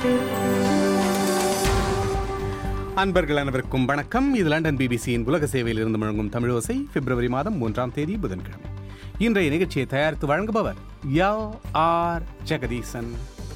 அன்பர்கள் அனைவருக்கும் வணக்கம் இது லண்டன் பிபிசியின் உலக சேவையில் இருந்து முழங்கும் தமிழோசை பிப்ரவரி மாதம் மூன்றாம் தேதி புதன்கிழமை இன்றைய நிகழ்ச்சியை தயாரித்து வழங்குபவர் யா ஆர் ஜெகதீசன்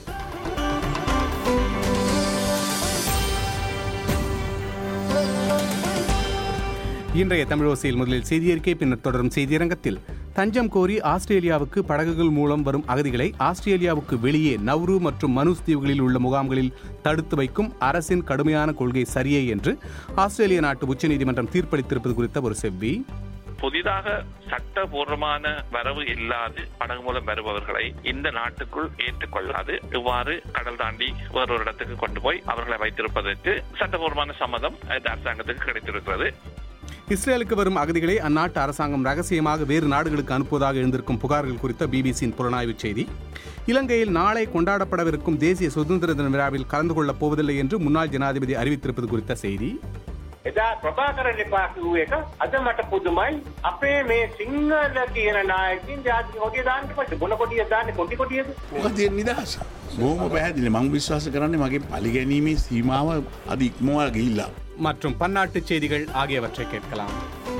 இன்றைய தமிழோசையில் முதலில் செய்தியறிக்கை பின்னர் தொடரும் செய்தியரங்கத்தில் தஞ்சம் கோரி ஆஸ்திரேலியாவுக்கு படகுகள் மூலம் வரும் அகதிகளை ஆஸ்திரேலியாவுக்கு வெளியே நவ்ரு மற்றும் மனுஸ் தீவுகளில் உள்ள முகாம்களில் தடுத்து வைக்கும் அரசின் கடுமையான கொள்கை சரியே என்று ஆஸ்திரேலிய நாட்டு உச்சநீதிமன்றம் தீர்ப்பளித்திருப்பது குறித்த ஒரு செவ்வி புதிதாக சட்டபூர்வமான வரவு இல்லாது படகு மூலம் வருபவர்களை இந்த நாட்டுக்குள் ஏற்றுக்கொள்ளாது இவ்வாறு கடல் தாண்டி வேறொரு இடத்துக்கு கொண்டு போய் அவர்களை வைத்திருப்பதற்கு சட்டபூர்வமான சம்மதம் இந்த அரசாங்கத்துக்கு கிடைத்திருக்கிறது இஸ்ரேலுக்கு வரும் அகதிகளை அந்நாட்டு அரசாங்கம் ரகசியமாக வேறு நாடுகளுக்கு அனுப்புவதாக எழுந்திருக்கும் புகார்கள் குறித்த பிபிசியின் புலனாய்வு செய்தி இலங்கையில் நாளை கொண்டாடப்படவிருக்கும் தேசிய சுதந்திர தின விழாவில் கலந்து கொள்ளப் போவதில்லை என்று முன்னாள் ஜனாதிபதி அறிவித்திருப்பது குறித்த செய்தி එදා ප්‍රභාකරන් එපා කිව්ව එක අද මට පුදුමයි අපේ මේ සිංහල කියන නායකින් ජාතික කොටිය දාන්න පස්සේ මොන කොටිය දාන්නේ කොටි කොටියද මොකද නිදහස. බෝම පැහැදිලි මං විශ්වාස කරන්නේ මගේ පලිගැනීමේ සීමාව අද ඉක්මවා ගිල්ලා. மற்றும் பன்னாட்டு செய்திகள் ஆகியவற்றை கேட்கலாம்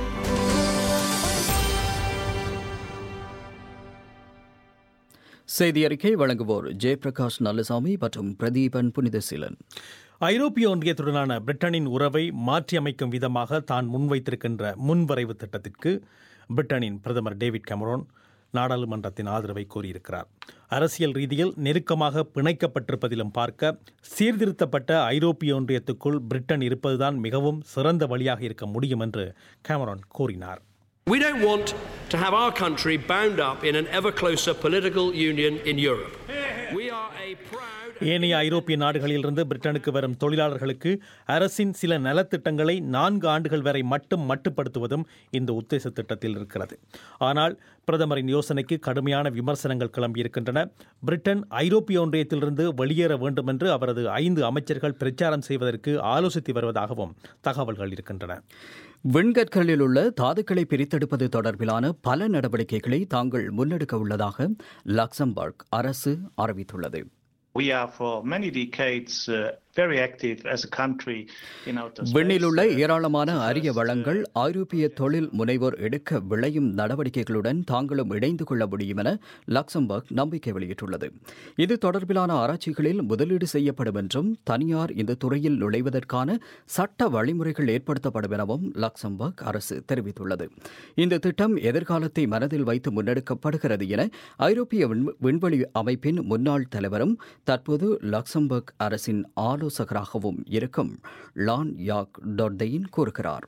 செய்தி அறிக்கை வழங்குவோர் ஜெயபிரகாஷ் நல்லசாமி மற்றும் பிரதீபன் புனிதசீலன் ஐரோப்பிய ஒன்றியத்துடனான பிரிட்டனின் உறவை மாற்றியமைக்கும் விதமாக தான் முன்வைத்திருக்கின்ற முன்வரைவு திட்டத்திற்கு பிரிட்டனின் பிரதமர் டேவிட் கெமரோன் நாடாளுமன்றத்தின் ஆதரவை கோரியிருக்கிறார் அரசியல் ரீதியில் நெருக்கமாக பிணைக்கப்பட்டிருப்பதிலும் பார்க்க சீர்திருத்தப்பட்ட ஐரோப்பிய ஒன்றியத்துக்குள் பிரிட்டன் இருப்பதுதான் மிகவும் சிறந்த வழியாக இருக்க முடியும் என்று கேமரான் கூறினார் We don't want to have our country bound up in an ever closer political union in Europe. We are a proud. ஏனைய ஐரோப்பிய நாடுகளிலிருந்து பிரிட்டனுக்கு வரும் தொழிலாளர்களுக்கு அரசின் சில நலத்திட்டங்களை நான்கு ஆண்டுகள் வரை மட்டும் மட்டுப்படுத்துவதும் இந்த உத்தேச திட்டத்தில் இருக்கிறது ஆனால் பிரதமரின் யோசனைக்கு கடுமையான விமர்சனங்கள் கிளம்பியிருக்கின்றன பிரிட்டன் ஐரோப்பிய ஒன்றியத்திலிருந்து வெளியேற வேண்டும் என்று அவரது ஐந்து அமைச்சர்கள் பிரச்சாரம் செய்வதற்கு ஆலோசித்து வருவதாகவும் தகவல்கள் இருக்கின்றன விண்கற்களில் உள்ள தாதுக்களை பிரித்தெடுப்பது தொடர்பிலான பல நடவடிக்கைகளை தாங்கள் முன்னெடுக்க உள்ளதாக லக்சம்பர்க் அரசு அறிவித்துள்ளது We are for many decades uh, very active as a country in outer space. விண்ணிலுள்ள ஏராளமான அரிய வளங்கள் ஐரோப்பிய தொழில் முனைவோர் எடுக்க விளையும் நடவடிக்கைகளுடன் தாங்களும் இணைந்து கொள்ள முடியும் என லக்சம்பர்க் நம்பிக்கை வெளியிட்டுள்ளது இது தொடர்பிலான ஆராய்ச்சிகளில் முதலீடு செய்யப்படும் என்றும் தனியார் இந்த துறையில் நுழைவதற்கான சட்ட வழிமுறைகள் ஏற்படுத்தப்படும் எனவும் லக்சம்பர்க் அரசு தெரிவித்துள்ளது இந்த திட்டம் எதிர்காலத்தை மனதில் வைத்து முன்னெடுக்கப்படுகிறது என ஐரோப்பிய விண்- விண்வெளி அமைப்பின் முன்னாள் தலைவரும் தற்போது லக்சம்பர்க் அரசின் ஆலோசகராகவும் இருக்கும் லான் யாக் டொர்டெயின் கூறுகிறார்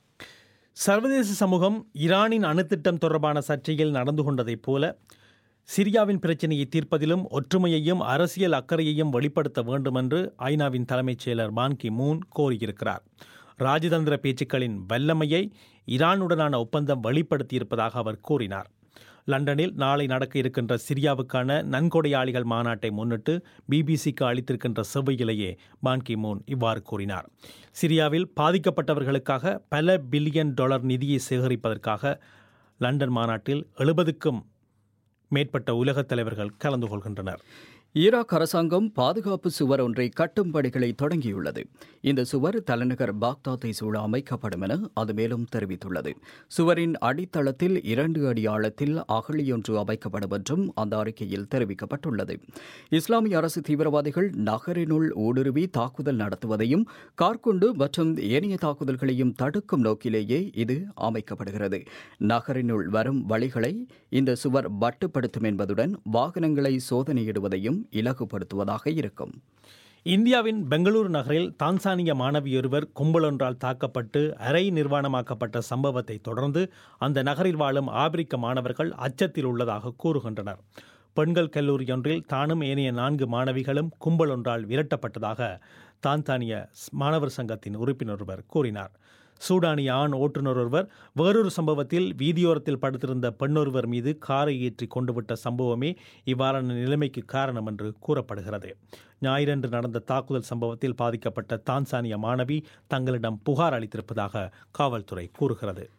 சர்வதேச சமூகம் ஈரானின் அணுத்திட்டம் தொடர்பான சர்ச்சையில் நடந்து கொண்டதைப் போல சிரியாவின் பிரச்சனையை தீர்ப்பதிலும் ஒற்றுமையையும் அரசியல் அக்கறையையும் வெளிப்படுத்த வேண்டும் என்று ஐநாவின் தலைமைச் செயலர் பான் கி மூன் கோரியிருக்கிறார் ராஜதந்திர பேச்சுக்களின் வல்லமையை ஈரானுடனான ஒப்பந்தம் வெளிப்படுத்தியிருப்பதாக அவர் கூறினார் லண்டனில் நாளை நடக்க இருக்கின்ற சிரியாவுக்கான நன்கொடையாளிகள் மாநாட்டை முன்னிட்டு பிபிசிக்கு அளித்திருக்கின்ற செவ்வையிலேயே பான் கி மூன் இவ்வாறு கூறினார் சிரியாவில் பாதிக்கப்பட்டவர்களுக்காக பல பில்லியன் டாலர் நிதியை சேகரிப்பதற்காக லண்டன் மாநாட்டில் எழுபதுக்கும் மேற்பட்ட உலகத் தலைவர்கள் கலந்து கொள்கின்றனர் ஈராக் அரசாங்கம் பாதுகாப்பு சுவர் ஒன்றை கட்டும் பணிகளை தொடங்கியுள்ளது இந்த சுவர் தலைநகர் பாக்தாத்தை சூழ அமைக்கப்படும் என அது மேலும் தெரிவித்துள்ளது சுவரின் அடித்தளத்தில் இரண்டு அடி ஆழத்தில் அகழியொன்று அமைக்கப்படும் என்றும் அந்த அறிக்கையில் தெரிவிக்கப்பட்டுள்ளது இஸ்லாமிய அரசு தீவிரவாதிகள் நகரினுள் ஊடுருவி தாக்குதல் நடத்துவதையும் கார்குண்டு மற்றும் ஏனைய தாக்குதல்களையும் தடுக்கும் நோக்கிலேயே இது அமைக்கப்படுகிறது நகரினுள் வரும் வழிகளை இந்த சுவர் மட்டுப்படுத்தும் என்பதுடன் வாகனங்களை சோதனையிடுவதையும் இலகுபடுத்துவதாக இருக்கும் இந்தியாவின் பெங்களூரு நகரில் தான்சானிய மாணவியொருவர் கும்பலொன்றால் தாக்கப்பட்டு அரை நிர்வாணமாக்கப்பட்ட சம்பவத்தை தொடர்ந்து அந்த நகரில் வாழும் ஆப்பிரிக்க மாணவர்கள் அச்சத்தில் உள்ளதாக கூறுகின்றனர் பெண்கள் கல்லூரியொன்றில் தானும் ஏனைய நான்கு மாணவிகளும் கும்பல் ஒன்றால் விரட்டப்பட்டதாக தான்சானிய மாணவர் சங்கத்தின் உறுப்பினர் ஒருவர் கூறினார் சூடானிய ஆண் ஓட்டுநர் ஒருவர் வேறொரு சம்பவத்தில் வீதியோரத்தில் படுத்திருந்த பெண்ணொருவர் மீது காரை ஏற்றி கொண்டுவிட்ட சம்பவமே இவ்வாறான நிலைமைக்கு காரணம் என்று கூறப்படுகிறது ஞாயிறன்று நடந்த தாக்குதல் சம்பவத்தில் பாதிக்கப்பட்ட தான்சானிய மாணவி தங்களிடம் புகார் அளித்திருப்பதாக காவல்துறை கூறுகிறது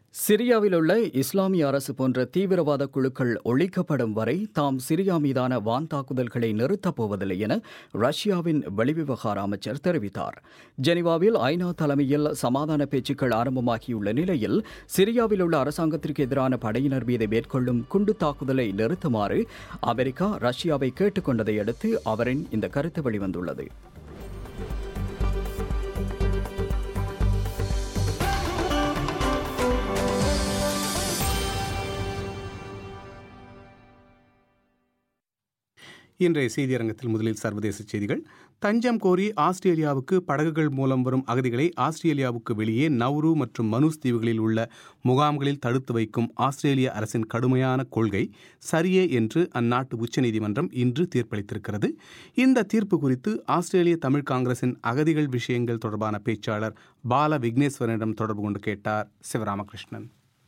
சிரியாவில் உள்ள இஸ்லாமிய அரசு போன்ற தீவிரவாத குழுக்கள் ஒழிக்கப்படும் வரை தாம் சிரியா மீதான வான் தாக்குதல்களை நிறுத்தப் போவதில்லை என ரஷ்யாவின் வெளிவிவகார அமைச்சர் தெரிவித்தார் ஜெனீவாவில் ஐநா தலைமையில் சமாதான பேச்சுக்கள் ஆரம்பமாகியுள்ள நிலையில் சிரியாவில் உள்ள அரசாங்கத்திற்கு எதிரான படையினர் மீது மேற்கொள்ளும் குண்டு தாக்குதலை நிறுத்துமாறு அமெரிக்கா ரஷ்யாவை கேட்டுக்கொண்டதை அடுத்து அவரின் இந்த கருத்து வெளிவந்துள்ளது இன்றைய செய்தியரங்கத்தில் முதலில் சர்வதேச செய்திகள் தஞ்சம் கோரி ஆஸ்திரேலியாவுக்கு படகுகள் மூலம் வரும் அகதிகளை ஆஸ்திரேலியாவுக்கு வெளியே நவ்ரு மற்றும் மனுஸ் தீவுகளில் உள்ள முகாம்களில் தடுத்து வைக்கும் ஆஸ்திரேலிய அரசின் கடுமையான கொள்கை சரியே என்று அந்நாட்டு உச்சநீதிமன்றம் இன்று தீர்ப்பளித்திருக்கிறது இந்த தீர்ப்பு குறித்து ஆஸ்திரேலிய தமிழ் காங்கிரசின் அகதிகள் விஷயங்கள் தொடர்பான பேச்சாளர் பால விக்னேஸ்வரனிடம் தொடர்பு கொண்டு கேட்டார் சிவராமகிருஷ்ணன்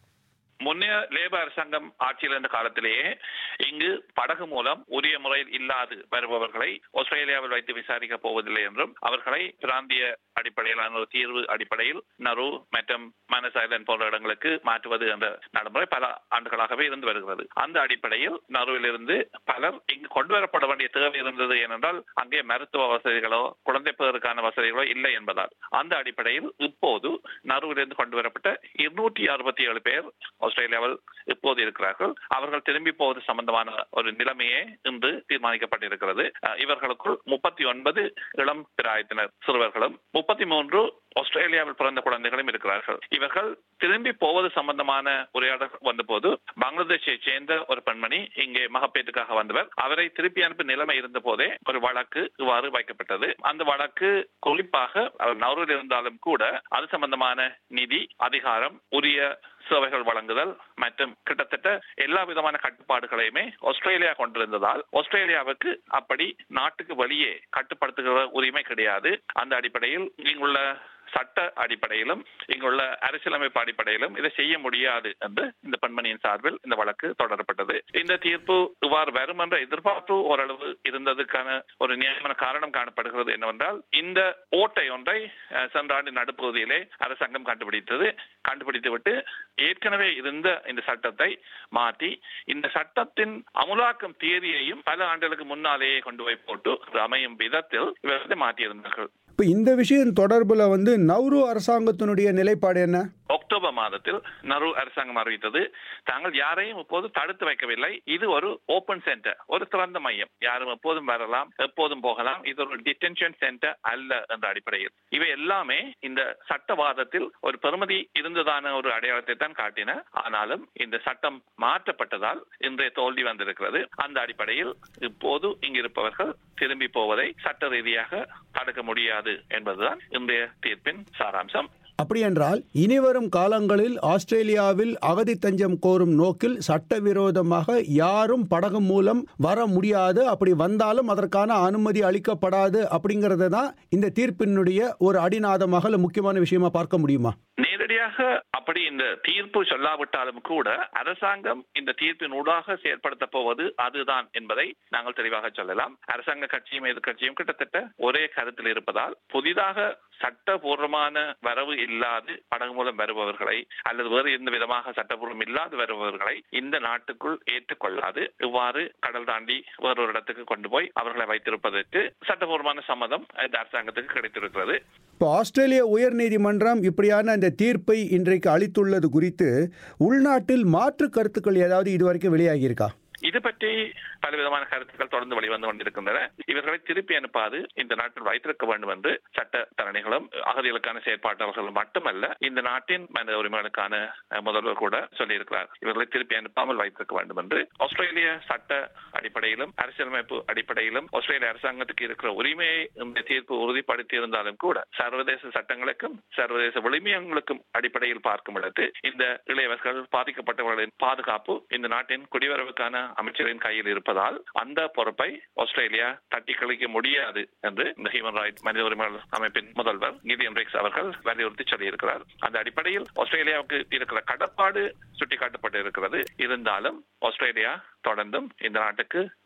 முன்னைய லேபர் அரசாங்கம் ஆட்சியில் இருந்த காலத்திலேயே இங்கு படகு மூலம் உரிய முறையில் இல்லாது வருபவர்களை ஆஸ்திரேலியாவில் வைத்து விசாரிக்க போவதில்லை என்றும் அவர்களை பிராந்திய அடிப்படையிலான ஒரு தீர்வு அடிப்படையில் நரு மற்றும் மனஸ் ஐலண்ட் போன்ற இடங்களுக்கு மாற்றுவது என்ற நடைமுறை பல ஆண்டுகளாகவே இருந்து வருகிறது அந்த அடிப்படையில் நருவில் இருந்து பலர் இங்கு கொண்டு வரப்பட வேண்டிய தேவை இருந்தது ஏனென்றால் அங்கே மருத்துவ வசதிகளோ குழந்தை பேருக்கான வசதிகளோ இல்லை என்பதால் அந்த அடிப்படையில் இப்போது நருவிலிருந்து கொண்டு வரப்பட்ட இருநூற்றி அறுபத்தி ஏழு பேர் ஆஸ்திரேலியாவில் இப்போது இருக்கிறார்கள் அவர்கள் திரும்பி போவது சம்பந்தமான ஒரு நிலைமையே இன்று தீர்மானிக்கப்பட்டிருக்கிறது அஹ் இவர்களுக்குள் முப்பத்தி ஒன்பது இளம் பிராயத்தினர் சிறுவர்களும் முப்பத்தி மூன்று ஆஸ்திரேலியாவில் பிறந்த குழந்தைகளும் இருக்கிறார்கள் இவர்கள் திரும்பி போவது சம்பந்தமான உரையாடல் வந்தபோது பங்களாதேஷை சேர்ந்த ஒரு பெண்மணி இங்கே மகப்பேற்றுக்காக வந்தவர் அவரை திருப்பி அனுப்ப நிலைமை இருந்த போதே ஒரு வழக்கு இவ்வாறு வைக்கப்பட்டது அந்த வழக்கு குறிப்பாக அவர் நவரில் இருந்தாலும் கூட அது சம்பந்தமான நிதி அதிகாரம் உரிய சேவைகள் வழங்குதல் மற்றும் கிட்டத்தட்ட எல்லா விதமான கட்டுப்பாடுகளையுமே ஆஸ்திரேலியா கொண்டிருந்ததால் ஆஸ்திரேலியாவுக்கு அப்படி நாட்டுக்கு வெளியே கட்டுப்படுத்துகிற உரிமை கிடையாது அந்த அடிப்படையில் இங்குள்ள சட்ட அடிப்படையிலும் இங்குள்ள அரசியலமைப்பு அடிப்படையிலும் இதை செய்ய முடியாது என்று இந்த பெண்மணியின் சார்பில் இந்த வழக்கு தொடரப்பட்டது இந்த தீர்ப்பு இவ்வாறு வரும் என்ற எதிர்பார்ப்பு ஓரளவு இருந்ததுக்கான ஒரு நியாயமான காரணம் காணப்படுகிறது என்னவென்றால் இந்த ஓட்டை ஒன்றை அஹ், சென்ற ஆண்டு நடுப்பகுதியிலே அரசாங்கம் கண்டுபிடித்தது கண்டுபிடித்துவிட்டு ஏற்கனவே இருந்த இந்த சட்டத்தை மாற்றி இந்த சட்டத்தின் அமுலாக்கம் தேதியையும் பல ஆண்டுகளுக்கு முன்னாலேயே கொண்டு போய் போட்டு அது அமையும் விதத்தில் இவர்களை மாற்றியிருந்தார்கள் இப்போ இந்த விஷயம் தொடர்புல வந்து நவ்ரு அரசாங்கத்தினுடைய நிலைப்பாடு என்ன அக்டோபர் மாதத்தில் நரு அரசாங்கம் அறிவித்தது தாங்கள் யாரையும் இப்போது தடுத்து வைக்கவில்லை இது ஒரு ஓபன் சென்டர் ஒரு திறந்த மையம் யாரும் எப்போதும் வரலாம் எப்போதும் போகலாம் இது ஒரு டிடென்ஷன் சென்டர் அல்ல என்ற அடிப்படையில் இவை எல்லாமே இந்த சட்டவாதத்தில் ஒரு பெருமதி இருந்ததான ஒரு அடையாளத்தை தான் காட்டின ஆனாலும் இந்த சட்டம் மாற்றப்பட்டதால் இன்றைய தோல்வி வந்திருக்கிறது அந்த அடிப்படையில் இப்போது இங்கிருப்பவர்கள் திரும்பி போவதை சட்ட ரீதியாக தடுக்க முடியாது என்பதுதான் இன்றைய தீர்ப்பின் சாராம்சம் அப்படி என்றால் இனிவரும் காலங்களில் ஆஸ்திரேலியாவில் அகதி தஞ்சம் கோரும் நோக்கில் சட்டவிரோதமாக யாரும் படகு மூலம் வர முடியாது அப்படி வந்தாலும் அதற்கான அனுமதி அளிக்கப்படாது அப்படிங்கறத தான் இந்த தீர்ப்பினுடைய ஒரு அடிநாதமாக இல்ல முக்கியமான விஷயமா பார்க்க முடியுமா நேரடியாக அப்படி இந்த தீர்ப்பு சொல்லாவிட்டாலும் கூட அரசாங்கம் இந்த தீர்ப்பின் ஊடாக செயற்படுத்த போவது அதுதான் என்பதை நாங்கள் தெளிவாக சொல்லலாம் அரசாங்க கட்சியும் எதிர்கட்சியும் கிட்டத்தட்ட ஒரே கருத்தில் இருப்பதால் புதிதாக சட்டபூர்வமான வரவு இல்லாது படகு மூலம் வருபவர்களை அல்லது வேறு எந்த விதமாக சட்டபூர்வம் இல்லாது வருபவர்களை இந்த நாட்டுக்குள் ஏற்றுக்கொள்ளாது இவ்வாறு கடல் தாண்டி வேறொரு இடத்துக்கு கொண்டு போய் அவர்களை வைத்திருப்பதற்கு சட்டபூர்வமான சம்மதம் இந்த அரசாங்கத்துக்கு கிடைத்திருக்கிறது இப்போ ஆஸ்திரேலிய உயர்நீதிமன்றம் இப்படியான இந்த தீர்ப்பை இன்றைக்கு அளித்துள்ளது குறித்து உள்நாட்டில் மாற்று கருத்துக்கள் ஏதாவது இதுவரைக்கும் வெளியாகியிருக்கா இது பற்றி பலவிதமான கருத்துக்கள் தொடர்ந்து வெளிவந்து கொண்டிருக்கின்றன இவர்களை திருப்பி அனுப்பாது இந்த நாட்டில் வைத்திருக்க வேண்டும் என்று சட்ட தரணிகளும் அகதிகளுக்கான செயற்பாட்டாளர்களும் மட்டுமல்ல இந்த நாட்டின் மனித உரிமைகளுக்கான அஹ், முதல்வர் கூட சொல்லியிருக்கிறார் இவர்களை திருப்பி அனுப்பாமல் வைத்திருக்க வேண்டும் என்று ஆஸ்திரேலிய சட்ட அடிப்படையிலும் அரசியலமைப்பு அடிப்படையிலும் ஆஸ்திரேலிய அரசாங்கத்துக்கு இருக்கிற உரிமையை இந்த தீர்ப்பு உறுதிப்படுத்தி இருந்தாலும் கூட சர்வதேச சட்டங்களுக்கும் சர்வதேச விளிமியங்களுக்கும் அடிப்படையில் பார்க்கும் பொழுது இந்த இளையவர்கள் பாதிக்கப்பட்டவர்களின் பாதுகாப்பு இந்த நாட்டின் குடிவரவுக்கான அமைச்சரின் கையில் இருப்பதால் அந்த பொறுப்பை ஆஸ்திரேலியா தட்டி கழிக்க முடியாது என்று இந்த ஹியூமன் ரைட் மனித உரிமைகள் அமைப்பின் முதல்வர் கிதியன் ரிக்ஸ் அவர்கள் வலியுறுத்தி சொல்லியிருக்கிறார் அந்த அடிப்படையில் ஆஸ்திரேலியாவுக்கு இருக்கிற கடப்பாடு சுட்டிக்காட்டப்பட்டு இருக்கிறது இருந்தாலும் ஆஸ்திரேலியா தொடர்ந்தும் இந்த நாட்டுக்கு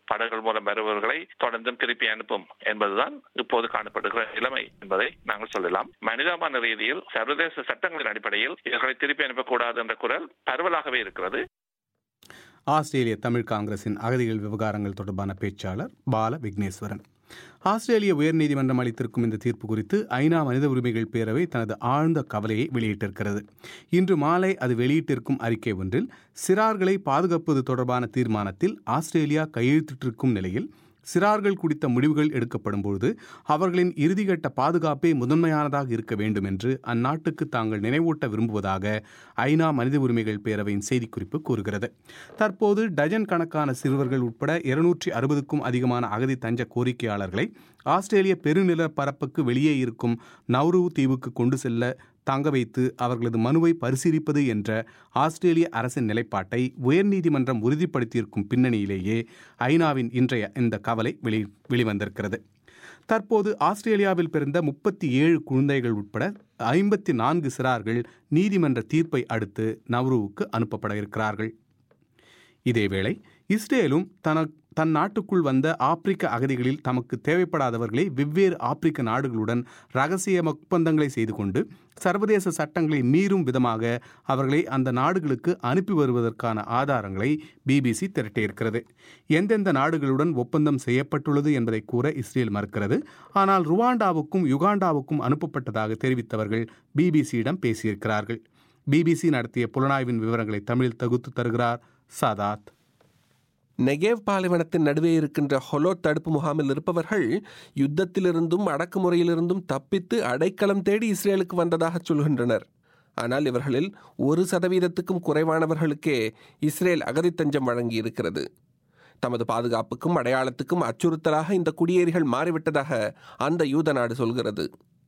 படகுகள் மூலம் வருபவர்களை தொடர்ந்தும் திருப்பி அனுப்பும் என்பதுதான் இப்போது காணப்படுகிற நிலைமை என்பதை நாங்கள் சொல்லலாம் மனிதாபான ரீதியில் சர்வதேச சட்டங்களின் அடிப்படையில் இவர்களை திருப்பி அனுப்பக்கூடாது என்ற குரல் பரவலாகவே இருக்கிறது ஆஸ்திரேலிய தமிழ் காங்கிரசின் அகதிகள் விவகாரங்கள் தொடர்பான பேச்சாளர் பால விக்னேஸ்வரன் ஆஸ்திரேலிய உயர்நீதிமன்றம் அளித்திருக்கும் இந்த தீர்ப்பு குறித்து ஐநா மனித உரிமைகள் பேரவை தனது ஆழ்ந்த கவலையை வெளியிட்டிருக்கிறது இன்று மாலை அது வெளியிட்டிருக்கும் அறிக்கை ஒன்றில் சிறார்களை பாதுகாப்பது தொடர்பான தீர்மானத்தில் ஆஸ்திரேலியா கையெழுத்திட்டிருக்கும் நிலையில் சிறார்கள் குறித்த முடிவுகள் எடுக்கப்படும் பொழுது அவர்களின் இறுதிக்கட்ட பாதுகாப்பே முதன்மையானதாக இருக்க வேண்டும் என்று அந்நாட்டுக்கு தாங்கள் நினைவூட்ட விரும்புவதாக ஐநா மனித உரிமைகள் பேரவையின் செய்திக்குறிப்பு கூறுகிறது தற்போது டஜன் கணக்கான சிறுவர்கள் உட்பட இருநூற்றி அறுபதுக்கும் அதிகமான அகதி தஞ்ச கோரிக்கையாளர்களை ஆஸ்திரேலிய பெருநிலப்பரப்புக்கு வெளியே இருக்கும் நவ்ரு தீவுக்கு கொண்டு செல்ல தங்க வைத்து அவர்களது மனுவை பரிசீலிப்பது என்ற ஆஸ்திரேலிய அரசின் நிலைப்பாட்டை உயர்நீதிமன்றம் உறுதிப்படுத்தியிருக்கும் பின்னணியிலேயே ஐநாவின் இன்றைய இந்த கவலை வெளி வெளிவந்திருக்கிறது தற்போது ஆஸ்திரேலியாவில் பிறந்த முப்பத்தி ஏழு குழந்தைகள் உட்பட ஐம்பத்தி நான்கு சிறார்கள் நீதிமன்ற தீர்ப்பை அடுத்து நவ்ருவுக்கு அனுப்பப்பட இருக்கிறார்கள் இதேவேளை இஸ்ரேலும் தன தன் நாட்டுக்குள் வந்த ஆப்பிரிக்க அகதிகளில் தமக்கு தேவைப்படாதவர்களை வெவ்வேறு ஆப்பிரிக்க நாடுகளுடன் ரகசிய ஒப்பந்தங்களை செய்து கொண்டு சர்வதேச சட்டங்களை மீறும் விதமாக அவர்களை அந்த நாடுகளுக்கு அனுப்பி வருவதற்கான ஆதாரங்களை பிபிசி திரட்டியிருக்கிறது எந்தெந்த நாடுகளுடன் ஒப்பந்தம் செய்யப்பட்டுள்ளது என்பதை கூற இஸ்ரேல் மறுக்கிறது ஆனால் ருவாண்டாவுக்கும் யுகாண்டாவுக்கும் அனுப்பப்பட்டதாக தெரிவித்தவர்கள் பிபிசியிடம் பேசியிருக்கிறார்கள் பிபிசி நடத்திய புலனாய்வின் விவரங்களை தமிழில் தொகுத்து தருகிறார் சாதாத் நெகேவ் பாலைவனத்தின் நடுவே இருக்கின்ற ஹொலோ தடுப்பு முகாமில் இருப்பவர்கள் யுத்தத்திலிருந்தும் அடக்குமுறையிலிருந்தும் தப்பித்து அடைக்கலம் தேடி இஸ்ரேலுக்கு வந்ததாக சொல்கின்றனர் ஆனால் இவர்களில் ஒரு சதவீதத்துக்கும் குறைவானவர்களுக்கே இஸ்ரேல் அகதி தஞ்சம் வழங்கியிருக்கிறது தமது பாதுகாப்புக்கும் அடையாளத்துக்கும் அச்சுறுத்தலாக இந்த குடியேறிகள் மாறிவிட்டதாக அந்த யூத நாடு சொல்கிறது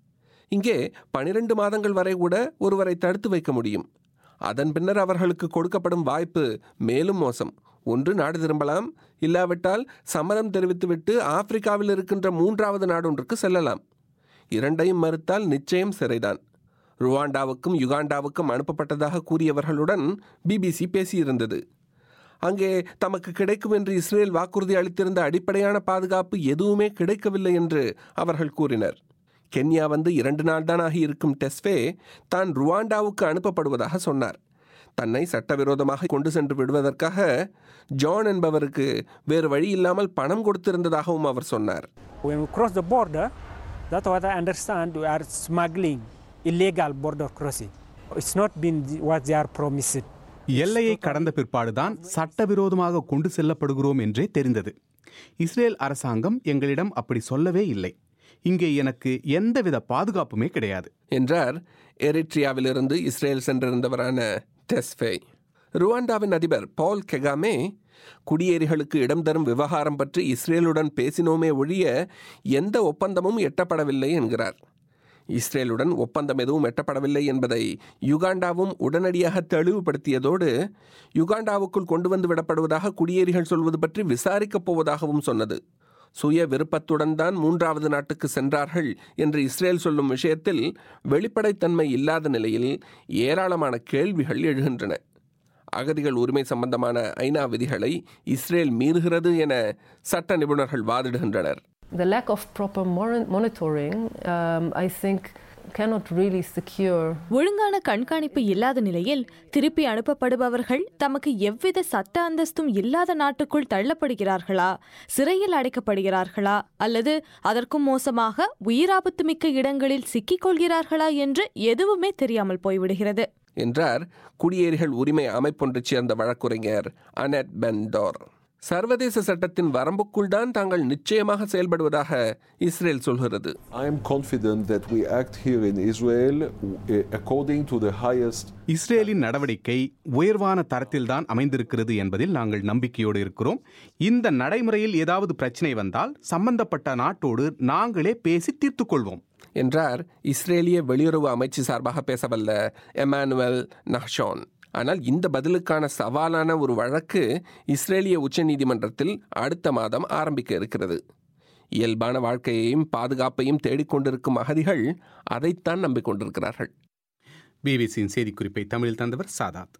இங்கே பனிரெண்டு மாதங்கள் வரை கூட ஒருவரை தடுத்து வைக்க முடியும் அதன் பின்னர் அவர்களுக்கு கொடுக்கப்படும் வாய்ப்பு மேலும் மோசம் ஒன்று நாடு திரும்பலாம் இல்லாவிட்டால் சம்மதம் தெரிவித்துவிட்டு ஆப்பிரிக்காவில் இருக்கின்ற மூன்றாவது நாடொன்றுக்கு செல்லலாம் இரண்டையும் மறுத்தால் நிச்சயம் சிறைதான் ருவாண்டாவுக்கும் யுகாண்டாவுக்கும் அனுப்பப்பட்டதாக கூறியவர்களுடன் பிபிசி பேசியிருந்தது அங்கே தமக்கு கிடைக்கும் என்று இஸ்ரேல் வாக்குறுதி அளித்திருந்த அடிப்படையான பாதுகாப்பு எதுவுமே கிடைக்கவில்லை என்று அவர்கள் கூறினர் கென்யா வந்து இரண்டு நாள் தான் ஆகியிருக்கும் டெஸ்வே தான் ருவாண்டாவுக்கு அனுப்பப்படுவதாக சொன்னார் தன்னை சட்டவிரோதமாக கொண்டு சென்று விடுவதற்காக ஜான் என்பவருக்கு வேறு வழி இல்லாமல் பணம் கொடுத்திருந்ததாகவும் அவர் சொன்னார் When we cross the border, that's what I understand. We are smuggling illegal border crossing. It's not been what they are promised. எல்லையை கடந்த பிற்பாடுதான் சட்டவிரோதமாக கொண்டு செல்லப்படுகிறோம் என்றே தெரிந்தது இஸ்ரேல் அரசாங்கம் எங்களிடம் அப்படி சொல்லவே இல்லை இங்கே எனக்கு எந்தவித பாதுகாப்புமே கிடையாது என்றார் எரிட்ரியாவிலிருந்து இஸ்ரேல் சென்றிருந்தவரான டெஸ்ஃபே ருவாண்டாவின் அதிபர் பால் கெகாமே குடியேறிகளுக்கு இடம் தரும் விவகாரம் பற்றி இஸ்ரேலுடன் பேசினோமே ஒழிய எந்த ஒப்பந்தமும் எட்டப்படவில்லை என்கிறார் இஸ்ரேலுடன் ஒப்பந்தம் எதுவும் எட்டப்படவில்லை என்பதை யுகாண்டாவும் உடனடியாக தெளிவுபடுத்தியதோடு யுகாண்டாவுக்குள் கொண்டு வந்து விடப்படுவதாக குடியேறிகள் சொல்வது பற்றி விசாரிக்கப் போவதாகவும் சொன்னது சுய விருப்பத்துடன் தான் மூன்றாவது நாட்டுக்கு சென்றார்கள் என்று இஸ்ரேல் சொல்லும் விஷயத்தில் வெளிப்படைத்தன்மை இல்லாத நிலையில் ஏராளமான கேள்விகள் எழுகின்றன அகதிகள் உரிமை சம்பந்தமான ஐநா விதிகளை இஸ்ரேல் மீறுகிறது என சட்ட நிபுணர்கள் வாதிடுகின்றனர் The lack of proper monitoring, um, I think, cannot really secure. ஒழுங்கான கண்காணிப்பு இல்லாத நிலையில் திருப்பி அனுப்பப்படுபவர்கள் தமக்கு எவ்வித சட்ட அந்தஸ்தும் இல்லாத நாட்டுக்குள் தள்ளப்படுகிறார்களா சிறையில் அடைக்கப்படுகிறார்களா அல்லது அதற்கும் மோசமாக உயிராபத்து மிக்க இடங்களில் சிக்கிக் கொள்கிறார்களா என்று எதுவுமே தெரியாமல் போய்விடுகிறது என்றார் குடியேறிகள் உரிமை அமைப்பொன்றைச் சேர்ந்த வழக்குரைஞர் அனட் பென்டோர் சர்வதேச சட்டத்தின் வரம்புக்குள் தான் தாங்கள் நிச்சயமாக செயல்படுவதாக இஸ்ரேல் சொல்கிறது I am confident that we act here in Israel uh, according to the highest இஸ்ரேலின் நடவடிக்கை உயர்வான தரத்தில்தான் அமைந்திருக்கிறது என்பதில் நாங்கள் நம்பிக்கையோடு இருக்கிறோம் இந்த நடைமுறையில் ஏதாவது பிரச்சனை வந்தால் சம்பந்தப்பட்ட நாட்டோடு நாங்களே பேசி தீர்த்துக் கொள்வோம் என்றார் இஸ்ரேலிய வெளியுறவு அமைச்சு சார்பாக பேசவல்ல எமானுவல் நஹ்ஷான் ஆனால் இந்த பதிலுக்கான சவாலான ஒரு வழக்கு இஸ்ரேலிய உச்சநீதிமன்றத்தில் அடுத்த மாதம் ஆரம்பிக்க இருக்கிறது இயல்பான வாழ்க்கையையும் பாதுகாப்பையும் தேடிக்கொண்டிருக்கும் அகதிகள் அதைத்தான் நம்பிக்கொண்டிருக்கிறார்கள் பிபிசியின் செய்திக்குறிப்பை தமிழில் தந்தவர் சாதாத்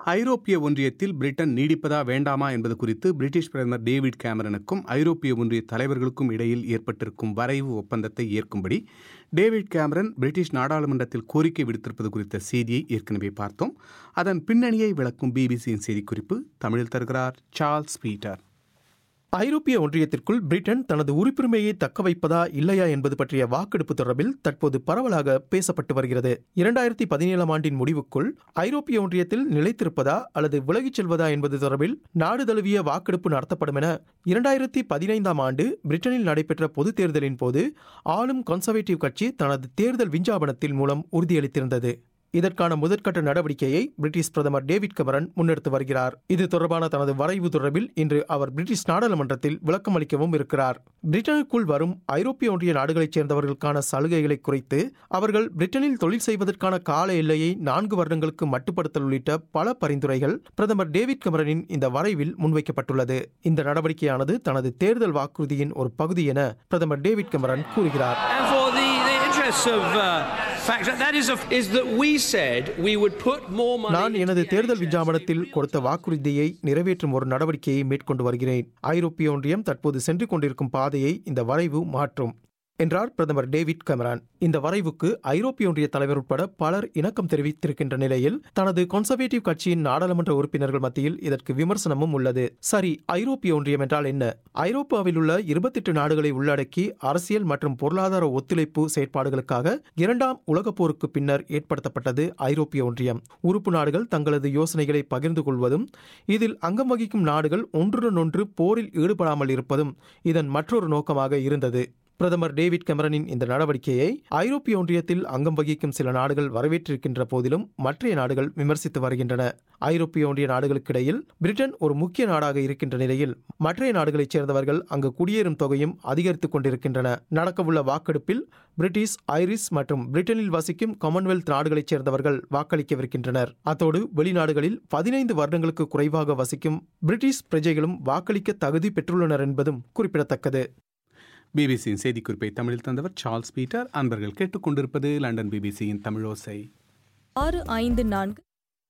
ஐரோப்பிய ஒன்றியத்தில் பிரிட்டன் நீடிப்பதா வேண்டாமா என்பது குறித்து பிரிட்டிஷ் பிரதமர் டேவிட் கேமரனுக்கும் ஐரோப்பிய ஒன்றிய தலைவர்களுக்கும் இடையில் ஏற்பட்டிருக்கும் வரைவு ஒப்பந்தத்தை ஏற்கும்படி டேவிட் கேமரன் பிரிட்டிஷ் நாடாளுமன்றத்தில் கோரிக்கை விடுத்திருப்பது குறித்த செய்தியை ஏற்கனவே பார்த்தோம் அதன் பின்னணியை விளக்கும் பிபிசியின் செய்திக்குறிப்பு தமிழில் தருகிறார் சார்ல்ஸ் பீட்டர் ஐரோப்பிய ஒன்றியத்திற்குள் பிரிட்டன் தனது உறுப்புரிமையை தக்க வைப்பதா இல்லையா என்பது பற்றிய வாக்கெடுப்பு தொடர்பில் தற்போது பரவலாக பேசப்பட்டு வருகிறது இரண்டாயிரத்தி பதினேழாம் ஆண்டின் முடிவுக்குள் ஐரோப்பிய ஒன்றியத்தில் நிலைத்திருப்பதா அல்லது விலகிச் செல்வதா என்பது தொடர்பில் நாடு தழுவிய வாக்கெடுப்பு நடத்தப்படும் என இரண்டாயிரத்தி பதினைந்தாம் ஆண்டு பிரிட்டனில் நடைபெற்ற பொதுத் தேர்தலின் போது ஆளும் கன்சர்வேட்டிவ் கட்சி தனது தேர்தல் விஞ்ஞாபனத்தின் மூலம் உறுதியளித்திருந்தது இதற்கான முதற்கட்ட நடவடிக்கையை பிரிட்டிஷ் பிரதமர் டேவிட் கமரன் முன்னெடுத்து வருகிறார் இது தொடர்பான தனது வரைவு தொடர்பில் இன்று அவர் பிரிட்டிஷ் நாடாளுமன்றத்தில் விளக்கம் அளிக்கவும் இருக்கிறார் பிரிட்டனுக்குள் வரும் ஐரோப்பிய ஒன்றிய நாடுகளைச் சேர்ந்தவர்களுக்கான சலுகைகளை குறைத்து அவர்கள் பிரிட்டனில் தொழில் செய்வதற்கான கால எல்லையை நான்கு வருடங்களுக்கு மட்டுப்படுத்தல் உள்ளிட்ட பல பரிந்துரைகள் பிரதமர் டேவிட் கமரனின் இந்த வரைவில் முன்வைக்கப்பட்டுள்ளது இந்த நடவடிக்கையானது தனது தேர்தல் வாக்குறுதியின் ஒரு பகுதி என பிரதமர் டேவிட் கமரன் கூறுகிறார் And for the, the interests of uh, fact, that is, of, is that we said we would put more money. நான் எனது தேர்தல் விஞ்ஞாபனத்தில் கொடுத்த வாக்குறுதியை நிறைவேற்றும் ஒரு நடவடிக்கையை மேற்கொண்டு வருகிறேன் ஐரோப்பிய ஒன்றியம் தற்போது சென்று கொண்டிருக்கும் பாதையை இந்த வரைவு மாற்றும் என்றார் பிரதமர் டேவிட் கமரான் இந்த வரைவுக்கு ஐரோப்பிய ஒன்றிய தலைவர் உட்பட பலர் இணக்கம் தெரிவித்திருக்கின்ற நிலையில் தனது கன்சர்வேட்டிவ் கட்சியின் நாடாளுமன்ற உறுப்பினர்கள் மத்தியில் இதற்கு விமர்சனமும் உள்ளது சரி ஐரோப்பிய ஒன்றியம் என்றால் என்ன ஐரோப்பாவில் உள்ள இருபத்தெட்டு நாடுகளை உள்ளடக்கி அரசியல் மற்றும் பொருளாதார ஒத்துழைப்பு செயற்பாடுகளுக்காக இரண்டாம் உலகப் போருக்கு பின்னர் ஏற்படுத்தப்பட்டது ஐரோப்பிய ஒன்றியம் உறுப்பு நாடுகள் தங்களது யோசனைகளை பகிர்ந்து கொள்வதும் இதில் அங்கம் வகிக்கும் நாடுகள் ஒன்றுடன் ஒன்று போரில் ஈடுபடாமல் இருப்பதும் இதன் மற்றொரு நோக்கமாக இருந்தது பிரதமர் டேவிட் கெமரனின் இந்த நடவடிக்கையை ஐரோப்பிய ஒன்றியத்தில் அங்கம் வகிக்கும் சில நாடுகள் வரவேற்றிருக்கின்ற போதிலும் மற்றைய நாடுகள் விமர்சித்து வருகின்றன ஐரோப்பிய ஒன்றிய நாடுகளுக்கிடையில் பிரிட்டன் ஒரு முக்கிய நாடாக இருக்கின்ற நிலையில் மற்றைய நாடுகளைச் சேர்ந்தவர்கள் அங்கு குடியேறும் தொகையும் அதிகரித்துக் கொண்டிருக்கின்றன நடக்கவுள்ள வாக்கெடுப்பில் பிரிட்டிஷ் ஐரிஷ் மற்றும் பிரிட்டனில் வசிக்கும் காமன்வெல்த் நாடுகளைச் சேர்ந்தவர்கள் வாக்களிக்கவிருக்கின்றனர் அத்தோடு வெளிநாடுகளில் பதினைந்து வருடங்களுக்கு குறைவாக வசிக்கும் பிரிட்டிஷ் பிரஜைகளும் வாக்களிக்க தகுதி பெற்றுள்ளனர் என்பதும் குறிப்பிடத்தக்கது பிபிசியின் செய்திக்குறிப்பை தமிழில் தந்தவர் சார்ல்ஸ் பீட்டர் அன்பர்கள் கேட்டுக்கொண்டிருப்பது லண்டன் பிபிசியின் தமிழோசை ஆறு ஐந்து நான்கு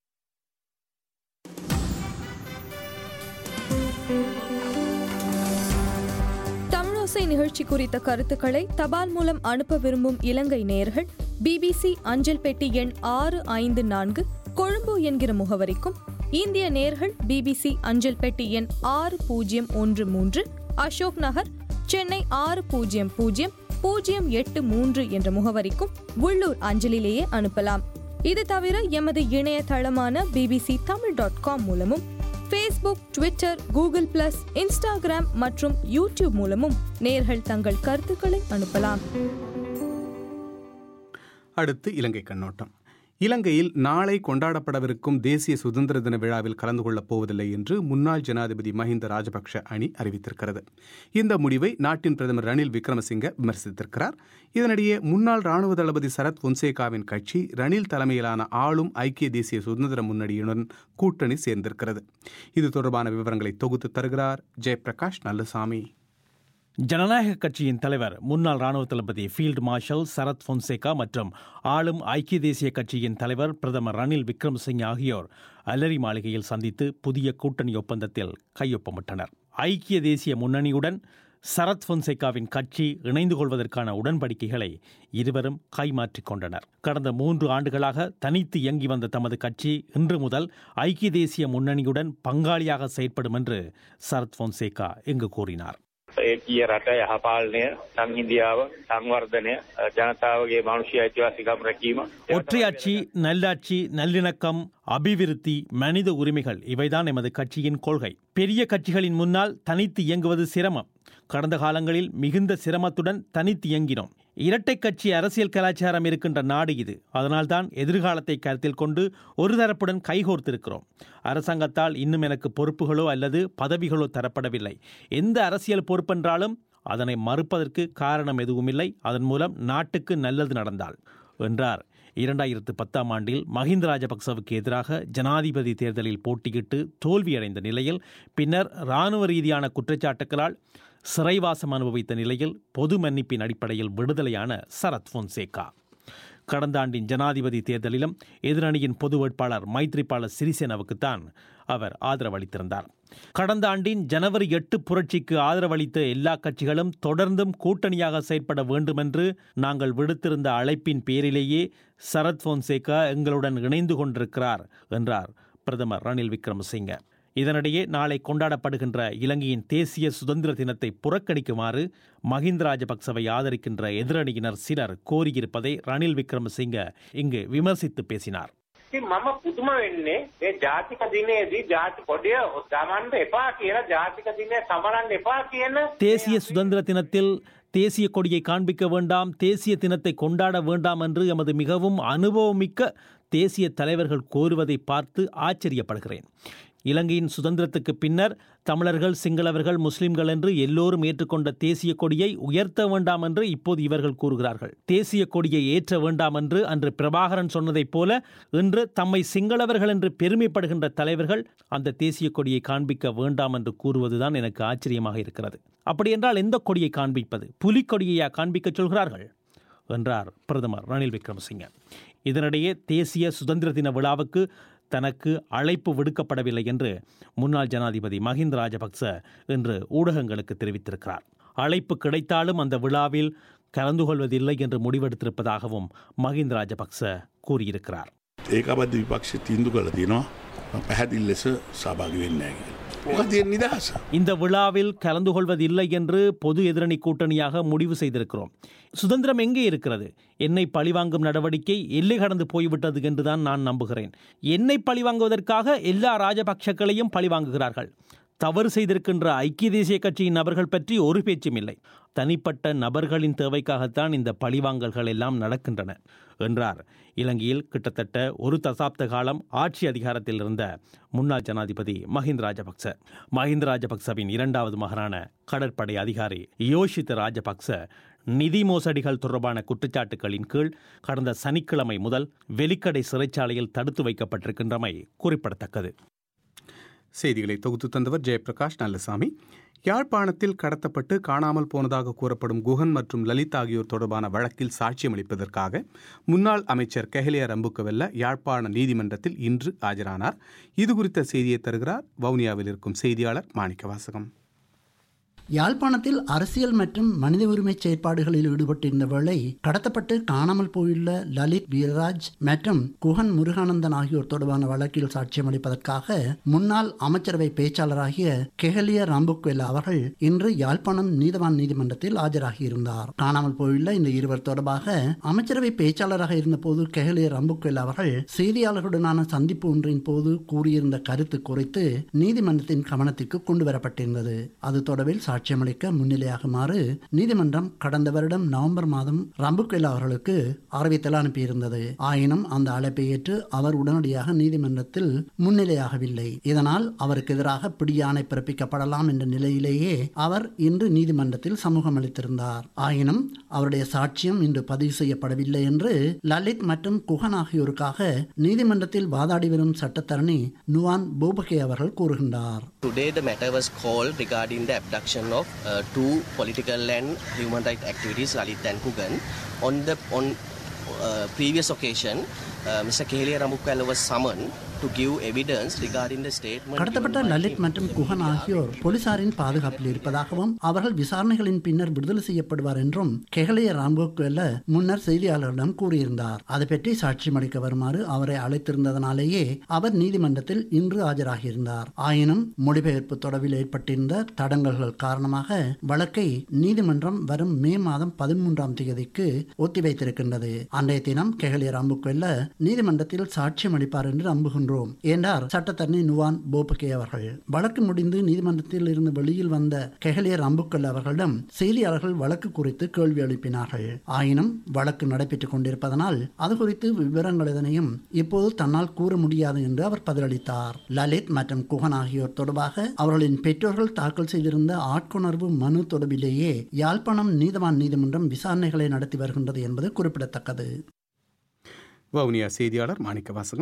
தமிழோசை நிகழ்ச்சி குறித்த கருத்துக்களை தபால் மூலம் அனுப்ப விரும்பும் இலங்கை நேயர்கள் பிபிசி அஞ்சல் பெட்டி எண் ஆறு ஐந்து நான்கு கொழும்பு என்கிற முகவரிக்கும் இந்திய நேர்கள் பிபிசி அஞ்சல் பெட்டி எண் ஆறு பூஜ்ஜியம் ஒன்று மூன்று அசோக் நகர் சென்னை ஆறு பூஜ்ஜியம் பூஜ்ஜியம் பூஜ்ஜியம் எட்டு மூன்று என்ற முகவரிக்கும் உள்ளூர் அஞ்சலிலேயே அனுப்பலாம் இது தவிர எமது இணையதளமான பிபிசி தமிழ் டாட் காம் மூலமும் Facebook Twitter Google plus Instagram மற்றும் யூடியூப் மூலமும் நேர்கள் தங்கள் கருத்துக்களை அனுப்பலாம் அடுத்து இலங்கை கண்ணோட்டம் இலங்கையில் நாளை கொண்டாடப்படவிருக்கும் தேசிய சுதந்திர தின விழாவில் கலந்து கொள்ளப் போவதில்லை என்று முன்னாள் ஜனாதிபதி மஹிந்த ராஜபக்ஷ அணி அறிவித்திருக்கிறது இந்த முடிவை நாட்டின் பிரதமர் ரணில் விக்ரமசிங்க விமர்சித்திருக்கிறார் இதனிடையே முன்னாள் ராணுவ தளபதி சரத் பொன்சேகாவின் கட்சி ரணில் தலைமையிலான ஆளும் ஐக்கிய தேசிய சுதந்திர முன்னணியுடன் கூட்டணி சேர்ந்திருக்கிறது இது தொடர்பான விவரங்களை தொகுத்து தருகிறார் ஜெயபிரகாஷ் நல்லசாமி ஜனநாயக கட்சியின் தலைவர் முன்னாள் ராணுவ தளபதி ஃபீல்டு மார்ஷல் சரத் பொன்சேகா மற்றும் ஆளும் ஐக்கிய தேசிய கட்சியின் தலைவர் பிரதமர் ரணில் விக்ரமசிங் ஆகியோர் அலரி மாளிகையில் சந்தித்து புதிய கூட்டணி ஒப்பந்தத்தில் கையொப்பமிட்டனர் ஐக்கிய தேசிய முன்னணியுடன் சரத் பொன்சேகாவின் கட்சி இணைந்து கொள்வதற்கான உடன்படிக்கைகளை இருவரும் கைமாற்றிக் கொண்டனர் கடந்த மூன்று ஆண்டுகளாக தனித்து இயங்கி வந்த தமது கட்சி இன்று முதல் ஐக்கிய தேசிய முன்னணியுடன் பங்காளியாக செயற்படும் என்று சரத் பொன்சேகா இங்கு கூறினார் ඒකීය රට යහපාලනය සංහින්දියාව සංවර්ධනය ජනතාවගේ මනුෂ්‍ය අයිතිවාසිකම් රැකීම ஒற்றையாட்சி நல்லாட்சி நல்லிணக்கம் அபிவிருத்தி மனித உரிமைகள் இவைதான் எமது கட்சியின் கொள்கை பெரிய கட்சிகளின் முன்னால் தனித்து இயங்குவது சிரமம் கடந்த காலங்களில் மிகுந்த சிரமத்துடன் தனித்து இயங்கினோம் இரட்டை கட்சி அரசியல் கலாச்சாரம் இருக்கின்ற நாடு இது அதனால்தான் எதிர்காலத்தை கருத்தில் கொண்டு ஒரு தரப்புடன் கைகோர்த்திருக்கிறோம் அரசாங்கத்தால் இன்னும் எனக்கு பொறுப்புகளோ அல்லது பதவிகளோ தரப்படவில்லை எந்த அரசியல் பொறுப்பென்றாலும் அதனை மறுப்பதற்கு காரணம் எதுவுமில்லை அதன் மூலம் நாட்டுக்கு நல்லது நடந்தால் என்றார் இரண்டாயிரத்து பத்தாம் ஆண்டில் மஹிந்த ராஜபக்சவுக்கு எதிராக ஜனாதிபதி தேர்தலில் போட்டியிட்டு தோல்வியடைந்த நிலையில் பின்னர் இராணுவ ரீதியான குற்றச்சாட்டுகளால் சிறைவாசம் அனுபவித்த நிலையில் பொது மன்னிப்பின் அடிப்படையில் விடுதலையான சரத் பொன்சேகா கடந்த ஆண்டின் ஜனாதிபதி தேர்தலிலும் எதிரணியின் பொது வேட்பாளர் மைத்ரிபால சிறிசேனவுக்குத்தான் அவர் ஆதரவளித்திருந்தார் கடந்த ஆண்டின் ஜனவரி எட்டு புரட்சிக்கு ஆதரவளித்த எல்லா கட்சிகளும் தொடர்ந்தும் கூட்டணியாக செயற்பட வேண்டுமென்று நாங்கள் விடுத்திருந்த அழைப்பின் பேரிலேயே சரத் போன்சேகா எங்களுடன் இணைந்து கொண்டிருக்கிறார் என்றார் பிரதமர் ரணில் விக்ரமசிங்க இதனிடையே நாளை கொண்டாடப்படுகின்ற இலங்கையின் தேசிய சுதந்திர தினத்தை புறக்கணிக்குமாறு மஹிந்த ராஜபக்சவை ஆதரிக்கின்ற எதிரணியினர் சிலர் கோரியிருப்பதை ரணில் விக்ரமசிங்க இங்கு விமர்சித்து பேசினார் ඉතින් මම පුදුම වෙන්නේ මේ ජාතික දිනේදී ජාති කොඩිය දමන්න එපා කියලා ජාතික දිනය සමරන්න එපා කියන தேசிய சுதந்திர தினத்தில் தேசிய கொடியை காண்பிக்க வேண்டாம் தேசிய தினத்தை கொண்டாட வேண்டாம் என்று எமது மிகவும் அனுபவமிக்க தேசிய தலைவர்கள் கோருவதை பார்த்து ஆச்சரியப்படுகிறேன் இலங்கையின் சுதந்திரத்துக்கு பின்னர் தமிழர்கள் சிங்களவர்கள் முஸ்லிம்கள் என்று எல்லோரும் ஏற்றுக்கொண்ட தேசிய கொடியை உயர்த்த வேண்டாம் என்று இப்போது இவர்கள் கூறுகிறார்கள் தேசிய கொடியை ஏற்ற வேண்டாம் என்று அன்று பிரபாகரன் சொன்னதைப் போல இன்று தம்மை சிங்களவர்கள் என்று பெருமைப்படுகின்ற தலைவர்கள் அந்த தேசிய கொடியை காண்பிக்க வேண்டாம் என்று கூறுவதுதான் எனக்கு ஆச்சரியமாக இருக்கிறது அப்படியென்றால் எந்த கொடியை காண்பிப்பது புலிக்கொடியையா காண்பிக்க சொல்கிறார்கள் என்றார் பிரதமர் ரணில் விக்ரமசிங்க இதனிடையே தேசிய சுதந்திர தின விழாவுக்கு தனக்கு அழைப்பு விடுக்கப்படவில்லை என்று முன்னாள் ஜனாதிபதி மஹிந்த ராஜபக்ச இன்று ஊடகங்களுக்கு தெரிவித்திருக்கிறார் அழைப்பு கிடைத்தாலும் அந்த விழாவில் கலந்து கொள்வதில்லை என்று முடிவெடுத்திருப்பதாகவும் மஹிந்த ராஜபக்ச கூறியிருக்கிறார் ඒකබද්ධ විපක්ෂ තීන්දු කළ තියෙනවා පැහැදිල් ලෙස සභාගි වෙන්න ඇග. මොකද නිදහස. இந்த விழாவில் கலந்து கொள்வதில்லை என்று பொது எதிரணி கூட்டணியாக முடிவு செய்திருக்கிறோம் சுதந்திரம் எங்கே இருக்கிறது என்னை பழிவாங்கும் நடவடிக்கை எல்லை கடந்து போய்விட்டது என்றுதான் நான் நம்புகிறேன் என்னை பழிவாங்குவதற்காக எல்லா ராஜபக்ஷக்களையும் பழிவாங்குகிறார்கள் தவறு செய்திருக்கின்ற ஐக்கிய தேசிய கட்சியின் நபர்கள் பற்றி ஒரு பேச்சும் இல்லை தனிப்பட்ட நபர்களின் தேவைக்காகத்தான் இந்த பழிவாங்கல்கள் எல்லாம் நடக்கின்றன என்றார் இலங்கையில் கிட்டத்தட்ட ஒரு தசாப்த காலம் ஆட்சி அதிகாரத்தில் இருந்த முன்னாள் ஜனாதிபதி மஹிந்த ராஜபக்ச மஹிந்த ராஜபக்சவின் இரண்டாவது மகனான கடற்படை அதிகாரி யோஷித் ராஜபக்ச நிதி மோசடிகள் தொடர்பான குற்றச்சாட்டுகளின் கீழ் கடந்த சனிக்கிழமை முதல் வெலிக்கடை சிறைச்சாலையில் தடுத்து வைக்கப்பட்டிருக்கின்றமை குறிப்பிடத்தக்கது செய்திகளை தொகுத்து தந்தவர் ஜெயபிரகாஷ் நல்லசாமி யாழ்ப்பாணத்தில் கடத்தப்பட்டு காணாமல் போனதாக கூறப்படும் குஹன் மற்றும் லலித் ஆகியோர் தொடர்பான வழக்கில் சாட்சியமளிப்பதற்காக முன்னாள் அமைச்சர் கெஹலியா ரம்புக்கவெல்ல யாழ்ப்பாண நீதிமன்றத்தில் இன்று ஆஜரானார் இது குறித்த செய்தியை தருகிறார் வவுனியாவில் இருக்கும் செய்தியாளர் மாணிக்கவாசகம் யாழ்ப்பாணத்தில் அரசியல் மற்றும் மனித உரிமை செயற்பாடுகளில் ஈடுபட்டிருந்த வேளை கடத்தப்பட்டு காணாமல் போயுள்ள லலித் வீரராஜ் மற்றும் குஹன் முருகானந்தன் ஆகியோர் தொடர்பான வழக்கில் சாட்சியம் அளிப்பதற்காக முன்னாள் அமைச்சரவை பேச்சாளராகிய கெஹலிய ராம்புக்வெல்லா அவர்கள் இன்று யாழ்ப்பாணம் நீதவான் நீதிமன்றத்தில் ஆஜராகியிருந்தார் காணாமல் போயுள்ள இந்த இருவர் தொடர்பாக அமைச்சரவை பேச்சாளராக இருந்தபோது கெஹலிய ராம்புக்வெல்லா அவர்கள் செய்தியாளர்களுடனான சந்திப்பு ஒன்றின் போது கூறியிருந்த கருத்து குறித்து நீதிமன்றத்தின் கவனத்திற்கு கொண்டு வரப்பட்டிருந்தது அது தொடர்பில் சாட்சியமளிக்க முன்னிலையாகுமாறு நீதிமன்றம் கடந்த வருடம் நவம்பர் மாதம் ரம்புக்வெல்லா அவர்களுக்கு அறிவித்தல் அனுப்பியிருந்தது ஆயினும் அந்த அழைப்பை ஏற்று அவர் உடனடியாக நீதிமன்றத்தில் முன்னிலையாகவில்லை இதனால் அவருக்கு எதிராக பிடியாணை பிறப்பிக்கப்படலாம் என்ற நிலையிலேயே அவர் இன்று நீதிமன்றத்தில் சமூகம் அளித்திருந்தார் ஆயினும் அவருடைய சாட்சியம் இன்று பதிவு செய்யப்படவில்லை என்று லலித் மற்றும் குஹன் ஆகியோருக்காக நீதிமன்றத்தில் வாதாடி வரும் சட்டத்தரணி நுவான் பூபகே அவர்கள் கூறுகின்றார் Today, the matter was called regarding the abduction of uh, two political and human rights activities, Lalit and Kugan. On the on uh, previous occasion, uh, Mr. Kehelia Ramukwala was summoned to give evidence regarding the statement. கடத்தப்பட்ட லலித் மற்றும் குஹன் ஆகியோர் போலீசாரின் பாதுகாப்பில் இருப்பதாகவும் அவர்கள் விசாரணைகளின் பின்னர் விடுதலை செய்யப்படுவார் என்றும் கெஹலிய ராம்கோக்வெல்ல முன்னர் செய்தியாளர்களிடம் கூறியிருந்தார் அதை பற்றி சாட்சியம் அளிக்க வருமாறு அவரை அழைத்திருந்ததனாலேயே அவர் நீதிமன்றத்தில் இன்று ஆஜராகியிருந்தார் ஆயினும் மொழிபெயர்ப்பு தொடர்பில் ஏற்பட்டிருந்த தடங்கல்கள் காரணமாக வழக்கை நீதிமன்றம் வரும் மே மாதம் பதிமூன்றாம் தேதிக்கு ஒத்திவைத்திருக்கின்றது அன்றைய தினம் கெஹலிய ராம்புக்வெல்ல நீதிமன்றத்தில் சாட்சியம் அளிப்பார் என்று நம்புகின்றோம் கொண்டோம் என்றார் சட்டத்தரணி நுவான் போபகே அவர்கள் வழக்கு முடிந்து நீதிமன்றத்தில் இருந்து வெளியில் வந்த கெஹலியர் அம்புக்கல் அவர்களிடம் செய்தியாளர்கள் வழக்கு குறித்து கேள்வி எழுப்பினார்கள் ஆயினும் வழக்கு நடைபெற்றுக் கொண்டிருப்பதனால் அது குறித்து விவரங்கள் எதனையும் இப்போது தன்னால் கூற முடியாது என்று அவர் பதிலளித்தார் லலித் மற்றும் குஹன் ஆகியோர் தொடர்பாக அவர்களின் பெற்றோர்கள் தாக்கல் செய்திருந்த ஆட்கொணர்வு மனு தொடர்பிலேயே யாழ்ப்பாணம் நீதவான் நீதிமன்றம் விசாரணைகளை நடத்தி வருகின்றது என்பது குறிப்பிடத்தக்கது வவுனியா செய்தியாளர் மாணிக்க வாசகம்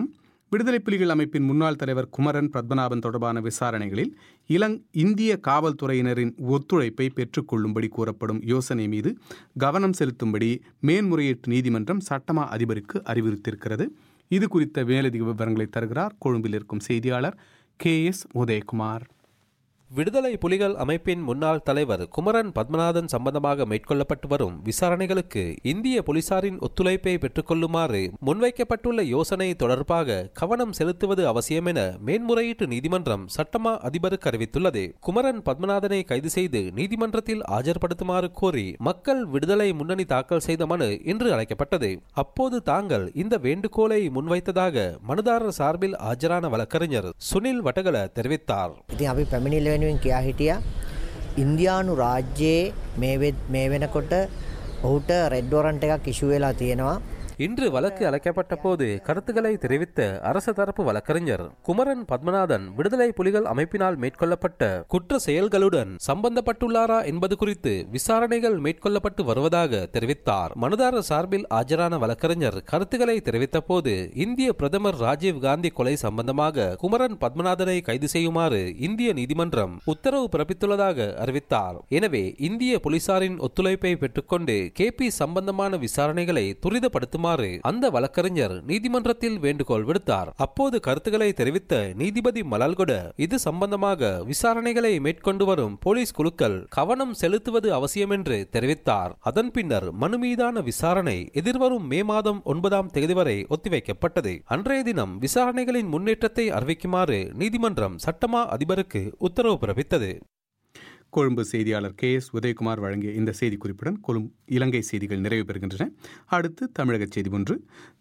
விடுதலை புலிகள் அமைப்பின் முன்னாள் தலைவர் குமரன் பத்மநாபன் தொடர்பான விசாரணைகளில் இலங் இந்திய காவல்துறையினரின் ஒத்துழைப்பை பெற்றுக்கொள்ளும்படி கூறப்படும் யோசனை மீது கவனம் செலுத்தும்படி மேன்முறையீட்டு நீதிமன்றம் சட்டமா அதிபருக்கு அறிவுறுத்தியிருக்கிறது இது குறித்த மேலதிக விவரங்களை தருகிறார் கொழும்பில் இருக்கும் செய்தியாளர் கே எஸ் உதயகுமார் விடுதலை புலிகள் அமைப்பின் முன்னாள் தலைவர் குமரன் பத்மநாதன் சம்பந்தமாக மேற்கொள்ளப்பட்டு வரும் விசாரணைகளுக்கு இந்திய போலீசாரின் ஒத்துழைப்பை பெற்றுக்கொள்ளுமாறு முன்வைக்கப்பட்டுள்ள யோசனை தொடர்பாக கவனம் செலுத்துவது அவசியம் என மேன்முறையீட்டு நீதிமன்றம் சட்டமா அதிபருக்கு அறிவித்துள்ளது குமரன் பத்மநாதனை கைது செய்து நீதிமன்றத்தில் ஆஜர்படுத்துமாறு கோரி மக்கள் விடுதலை முன்னணி தாக்கல் செய்த மனு இன்று அழைக்கப்பட்டது அப்போது தாங்கள் இந்த வேண்டுகோளை முன்வைத்ததாக மனுதாரர் சார்பில் ஆஜரான வழக்கறிஞர் சுனில் வட்டகல தெரிவித்தார் ඉතින් අපි පැමිණිල්ල වෙනුවෙන් කියා හිටියා ඉන්දයානු රාජ්‍යයේ මේ වෙත්- මේ වෙනකොට ඔහුට රෙඩ්ඩෝරන්ට එකක් ඉශු වෙලා තියෙනවා இன்று வழக்கு அழைக்கப்பட்ட போது கருத்துக்களை தெரிவித்த அரசு தரப்பு வழக்கறிஞர் குமரன் பத்மநாதன் விடுதலை புலிகள் அமைப்பினால் மேற்கொள்ளப்பட்ட குற்ற செயல்களுடன் சம்பந்தப்பட்டுள்ளாரா என்பது குறித்து விசாரணைகள் மேற்கொள்ளப்பட்டு வருவதாக தெரிவித்தார் மனுதாரர் சார்பில் ஆஜரான வழக்கறிஞர் கருத்துக்களை தெரிவித்த போது இந்திய பிரதமர் ராஜீவ் காந்தி கொலை சம்பந்தமாக குமரன் பத்மநாதனை கைது செய்யுமாறு இந்திய நீதிமன்றம் உத்தரவு பிறப்பித்துள்ளதாக அறிவித்தார் எனவே இந்திய போலீசாரின் ஒத்துழைப்பை பெற்றுக்கொண்டு கே பி சம்பந்தமான விசாரணைகளை துரிதப்படுத்துமாறு அந்த வழக்கறிஞர் நீதிமன்றத்தில் வேண்டுகோள் விடுத்தார் அப்போது கருத்துக்களை தெரிவித்த நீதிபதி மலால்கொட இது சம்பந்தமாக விசாரணைகளை மேற்கொண்டு வரும் போலீஸ் குழுக்கள் கவனம் செலுத்துவது அவசியம் என்று தெரிவித்தார் அதன் பின்னர் மனு மீதான விசாரணை எதிர்வரும் மே மாதம் ஒன்பதாம் தேதி வரை ஒத்திவைக்கப்பட்டது அன்றைய தினம் விசாரணைகளின் முன்னேற்றத்தை அறிவிக்குமாறு நீதிமன்றம் சட்டமா அதிபருக்கு உத்தரவு பிறப்பித்தது கொழும்பு செய்தியாளர் கே எஸ் உதயகுமார் வழங்கிய இந்த செய்தி குறிப்புடன் கொழும் இலங்கை செய்திகள் நிறைவு பெறுகின்றன அடுத்து தமிழக செய்தி ஒன்று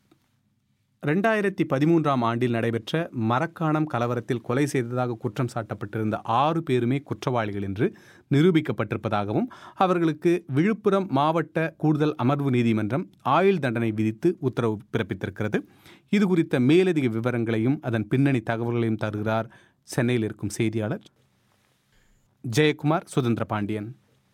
ரெண்டாயிரத்தி பதிமூன்றாம் ஆண்டில் நடைபெற்ற மரக்காணம் கலவரத்தில் கொலை செய்ததாக குற்றம் சாட்டப்பட்டிருந்த ஆறு பேருமே குற்றவாளிகள் என்று நிரூபிக்கப்பட்டிருப்பதாகவும் அவர்களுக்கு விழுப்புரம் மாவட்ட கூடுதல் அமர்வு நீதிமன்றம் ஆயுள் தண்டனை விதித்து உத்தரவு பிறப்பித்திருக்கிறது இது குறித்த மேலதிக விவரங்களையும் அதன் பின்னணி தகவல்களையும் தருகிறார் சென்னையில் இருக்கும் செய்தியாளர் ஜெயக்குமார் சுதந்திர பாண்டியன்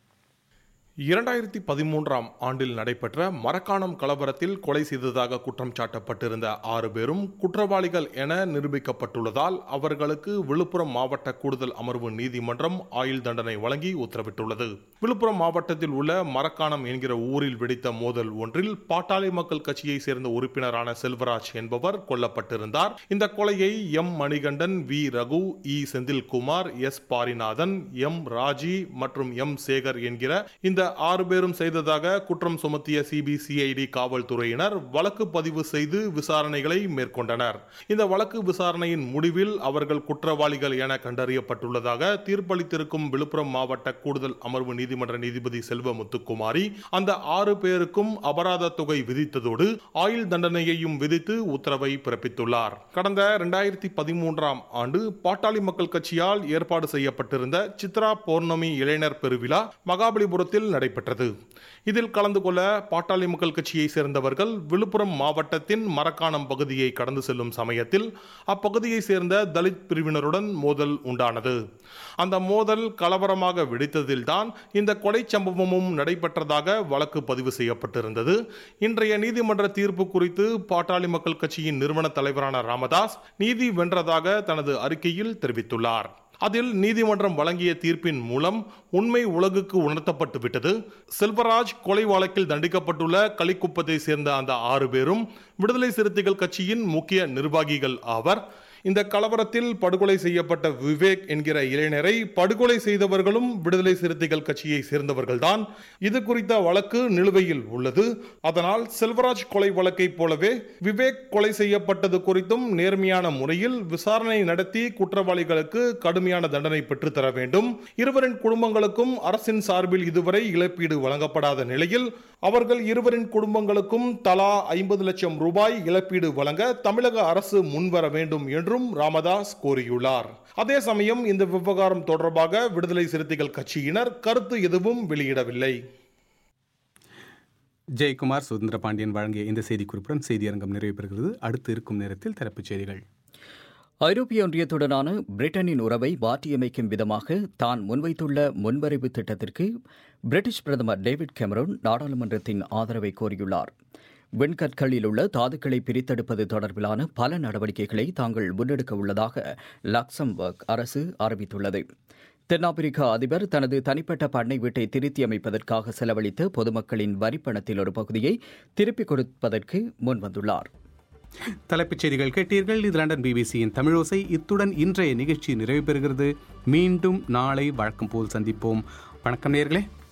இரண்டாயிரத்தி பதிமூன்றாம் ஆண்டில் நடைபெற்ற மரக்காணம் கலவரத்தில் கொலை செய்ததாக குற்றம் சாட்டப்பட்டிருந்த ஆறு பேரும் குற்றவாளிகள் என நிரூபிக்கப்பட்டுள்ளதால் அவர்களுக்கு விழுப்புரம் மாவட்ட கூடுதல் அமர்வு நீதிமன்றம் ஆயுள் தண்டனை வழங்கி உத்தரவிட்டுள்ளது விழுப்புரம் மாவட்டத்தில் உள்ள மரக்காணம் என்கிற ஊரில் வெடித்த மோதல் ஒன்றில் பாட்டாளி மக்கள் கட்சியை சேர்ந்த உறுப்பினரான செல்வராஜ் என்பவர் கொல்லப்பட்டிருந்தார் இந்த கொலையை M Manikandan V Raghu E Senthilkumar S Parinathan M Raji மற்றும் எம் சேகர் என்கிற இந்த ஆறு பேரும் செய்ததாக குற்றம் சுமத்திய சிபிசிஐடி காவல்துறையினர் வழக்கு பதிவு செய்து விசாரணைகளை மேற்கொண்டனர் இந்த வழக்கு விசாரணையின் முடிவில் அவர்கள் குற்றவாளிகள் என கண்டறியப்பட்டுள்ளதாக தீர்ப்பளித்திருக்கும் விழுப்புரம் மாவட்ட கூடுதல் அமர்வு நீதிமன்ற நீதிபதி செல்வ முத்துக்குமாரி அந்த ஆறு பேருக்கும் அபராத தொகை விதித்ததோடு ஆயுள் தண்டனையையும் விதித்து உத்தரவை பிறப்பித்துள்ளார் கடந்த இரண்டாயிரத்தி பதிமூன்றாம் ஆண்டு பாட்டாளி மக்கள் கட்சியால் ஏற்பாடு செய்யப்பட்டிருந்த சித்ரா பௌர்ணமி இளைஞர் பெருவிழா மகாபலிபுரத்தில் நடைபெற்றது இதில் கலந்து கொள்ள பாட்டாளி மக்கள் கட்சியை சேர்ந்தவர்கள் விழுப்புரம் மாவட்டத்தின் மரக்காணம் பகுதியை கடந்து செல்லும் சமயத்தில் அப்பகுதியை சேர்ந்த தலித் பிரிவினருடன் மோதல் உண்டானது அந்த மோதல் கலவரமாக வெடித்ததில்தான் இந்த கொலை சம்பவமும் நடைபெற்றதாக வழக்கு பதிவு செய்யப்பட்டிருந்தது இன்றைய நீதிமன்ற தீர்ப்பு குறித்து பாட்டாளி மக்கள் கட்சியின் நிறுவன தலைவரான ராமதாஸ் நீதி வென்றதாக தனது அறிக்கையில் தெரிவித்துள்ளார் அதில் நீதிமன்றம் வழங்கிய தீர்ப்பின் மூலம் உண்மை உலகுக்கு உணர்த்தப்பட்டு விட்டது செல்வராஜ் கொலை வழக்கில் தண்டிக்கப்பட்டுள்ள களிக்குப்பத்தை சேர்ந்த அந்த ஆறு பேரும் விடுதலை சிறுத்தைகள் கட்சியின் முக்கிய நிர்வாகிகள் ஆவர் இந்த கலவரத்தில் படுகொலை செய்யப்பட்ட விவேக் என்கிற இளைஞரை படுகொலை செய்தவர்களும் விடுதலை சிறுத்தைகள் கட்சியை சேர்ந்தவர்கள்தான் இது குறித்த வழக்கு நிலுவையில் உள்ளது அதனால் செல்வராஜ் கொலை வழக்கை போலவே விவேக் கொலை செய்யப்பட்டது குறித்தும் நேர்மையான முறையில் விசாரணை நடத்தி குற்றவாளிகளுக்கு கடுமையான தண்டனை பெற்றுத்தர வேண்டும் இருவரின் குடும்பங்களுக்கும் அரசின் சார்பில் இதுவரை இழப்பீடு வழங்கப்படாத நிலையில் அவர்கள் இருவரின் குடும்பங்களுக்கும் தலா ஐம்பது லட்சம் ரூபாய் இழப்பீடு வழங்க தமிழக அரசு முன்வர வேண்டும் என்றும் ராமதாஸ் கோரியுள்ளார் அதே சமயம் இந்த விவகாரம் தொடர்பாக விடுதலை சிறுத்தைகள் கட்சியினர் கருத்து எதுவும் வெளியிடவில்லை ஜெயக்குமார் சுதந்திர பாண்டியன் வழங்கிய இந்த செய்திக்குறிப்புடன் செய்தியரங்கம் நிறைவு பெறுகிறது அடுத்து இருக்கும் நேரத்தில் தலைப்புச் செய்திகள் ஐரோப்பிய ஒன்றியத்துடனான பிரிட்டனின் உறவை மாற்றியமைக்கும் விதமாக தான் முன்வைத்துள்ள முன்வரைவு திட்டத்திற்கு பிரிட்டிஷ் பிரதமர் டேவிட் கெமரோன் நாடாளுமன்றத்தின் ஆதரவை கோரியுள்ளார் விண்கற்களில் உள்ள தாதுக்களை பிரித்தெடுப்பது தொடர்பிலான பல நடவடிக்கைகளை தாங்கள் முன்னெடுக்க உள்ளதாக லக்சம்பர்க் அரசு அறிவித்துள்ளது தென்னாப்பிரிக்கா அதிபர் தனது தனிப்பட்ட பண்ணை வீட்டை திருத்தி அமைப்பதற்காக செலவழித்த பொதுமக்களின் வரிப்பணத்தில் ஒரு பகுதியை திருப்பிக் கொடுப்பதற்கு முன்வந்துள்ளார் தலைப்புச் செய்திகள் கேட்டீர்கள் இது லண்டன் பிபிசியின் தமிழோசை இத்துடன் இன்றைய நிகழ்ச்சி நிறைவு பெறுகிறது மீண்டும் நாளை வழக்கம் போல் சந்திப்போம் வணக்கம் நேர்களே